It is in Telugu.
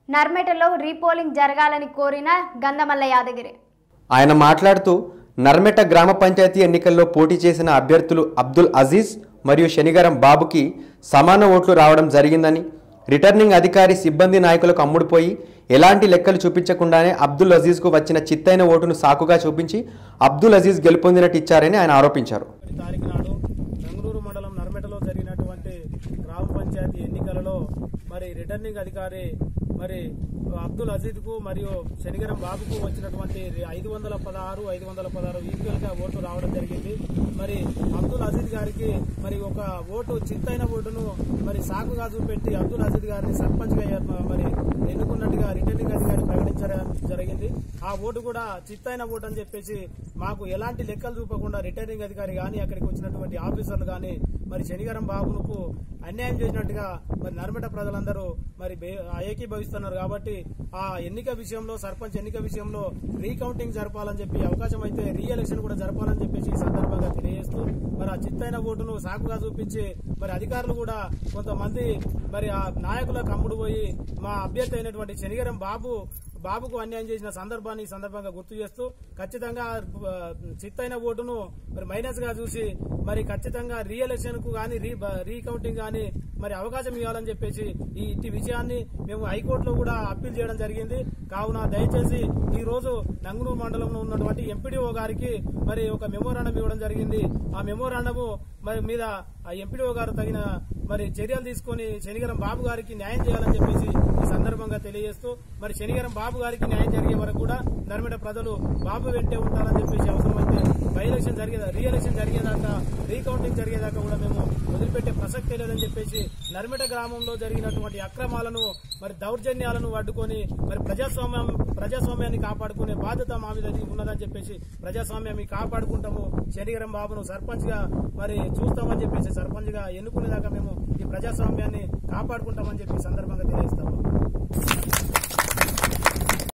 నర్మెటలో రీపోలింగ్ జరగాలని కోరిన గంధమల్ల యాదగిరి ఆయన మాట్లాడుతూ నర్మెట గ్రామ పంచాయతీ ఎన్నికల్లో పోటీ చేసిన అభ్యర్థులు అబ్దుల్ అజీజ్ మరియు శనిగరం బాబుకి సమాన ఓట్లు రావడం జరిగిందని రిటర్నింగ్ అధికారి సిబ్బంది నాయకులకు అమ్ముడుపోయి ఎలాంటి లెక్కలు చూపించకుండానే అబ్దుల్ అజీజ్కు వచ్చిన చిత్తైన ఓటును సాకుగా చూపించి అబ్దుల్ అజీజ్ గెలుపొందినట్టు ఇచ్చారని ఆయన ఆరోపించారు తారీఖు నాడు నంగనూరు మండలం నర్మెటలో జరిగినటువంటి గ్రామ పంచాయతీ ఎన్నికలలో మరి రిటర్నింగ్ అధికారి మరి అబ్దుల్ అజీద్ కు మరియు శనిగరం బాబుకు వచ్చినటువంటి ఐదు వందల పదహారు ఐదు వందల పదహారు ఈక్వల్ గా ఓటు రావడం జరిగింది మరి అబ్దుల్ అజీద్ గారికి మరి ఒక ఓటు చిత్తైన ఓటును మరి సాకుగా చూపెట్టి అబ్దుల్ అజీద్ గారిని సర్పంచ్ గా ఏర్ప- మరి ఎన్నుకున్నట్టుగా రిటర్నింగ్ అధికారి ప్రకటించడం జరిగింది ఆ ఓటు కూడా చిత్తైన ఓటు అని చెప్పేసి మాకు ఎలాంటి లెక్కలు చూపకుండా రిటర్నింగ్ అధికారి గాని అక్కడికి వచ్చినటువంటి ఆఫీసర్లు గాని మరి శనిగరం బాబునకు అన్యాయం చేసినట్టుగా మరి నర్మట ప్రజలందరూ మరి బే- ఏకీభవిస్తున్నారు కాబట్టి ఆ ఎన్నిక విషయంలో సర్పంచ్ ఎన్నిక విషయంలో రీకౌంటింగ్ జరపాలని చెప్పి అవకాశం అయితే రీ ఎలక్షన్ కూడా జరపాలని చెప్పేసి ఈ సందర్భంగా తెలియజేస్తూ మరి ఆ చిత్తైన ఓటును సాకుగా చూపించి మరి అధికారులు కూడా కొంతమంది మరి ఆ నాయకులకు అమ్ముడు పోయి మా అభ్యర్థి అయినటువంటి శనిగరం బాబు బాబుకు అన్యాయం చేసిన సందర్భాన్ని ఈ సందర్భంగా గుర్తు చేస్తూ ఖచ్చితంగా ఆ, చిత్తైన ఓటును మరి మైనస్ గా చూసి మరి ఖచ్చితంగా రీ ఎలక్షన్ కు గానీ రీ రీకౌంటింగ్ గానీ మరి అవకాశం ఇవ్వాలని చెప్పేసి ఈ ఇట్టి విషయాన్ని మేము హైకోర్టులో కూడా అప్పీల్ చేయడం జరిగింది కావున దయచేసి ఈ రోజు నంగునూరు మండలంలో ఉన్నటువంటి ఎంపీడీఓ గారికి మరి ఒక మెమోరాండం ఇవ్వడం జరిగింది ఆ మెమోరాండము మరి మీద ఆ ఎంపీడీఓ గారు తగిన మరి చర్యలు తీసుకొని శనిగరం బాబు గారికి న్యాయం చేయాలని చెప్పేసి ఈ సందర్భంగా తెలియజేస్తూ మరి శనిగరం బాబు గారికి న్యాయం జరిగే వరకు కూడా నర్మడ ప్రజలు బాబు వెంటే ఉంటారని చెప్పేసి అవసరమైతే బై ఎలక్షన్ జరిగే రీ ఎలక్షన్ జరిగేదాకా రీకౌంటింగ్ జరిగేదాకా కూడా మేము వదిలిపెట్టే ప్రసక్తే లేదని చెప్పేసి నర్మట గ్రామంలో జరిగినటువంటి అక్రమాలను మరి దౌర్జన్యాలను అడ్డుకొని మరి ప్రజాస్వామ్యం ప్రజాస్వామ్యాన్ని కాపాడుకునే బాధ్యత మా మీద ఉన్నదని చెప్పేసి ప్రజాస్వామ్యాన్ని కాపాడుకుంటాము శనిగరం బాబును సర్పంచ్ గా మరి చూస్తామని చెప్పేసి సర్పంచ్ గా ఎన్నుకునేదాకా మేము ఈ ప్రజాస్వామ్యాన్ని కాపాడుకుంటామని చెప్పి ఈ సందర్భంగా తెలియజేస్తాము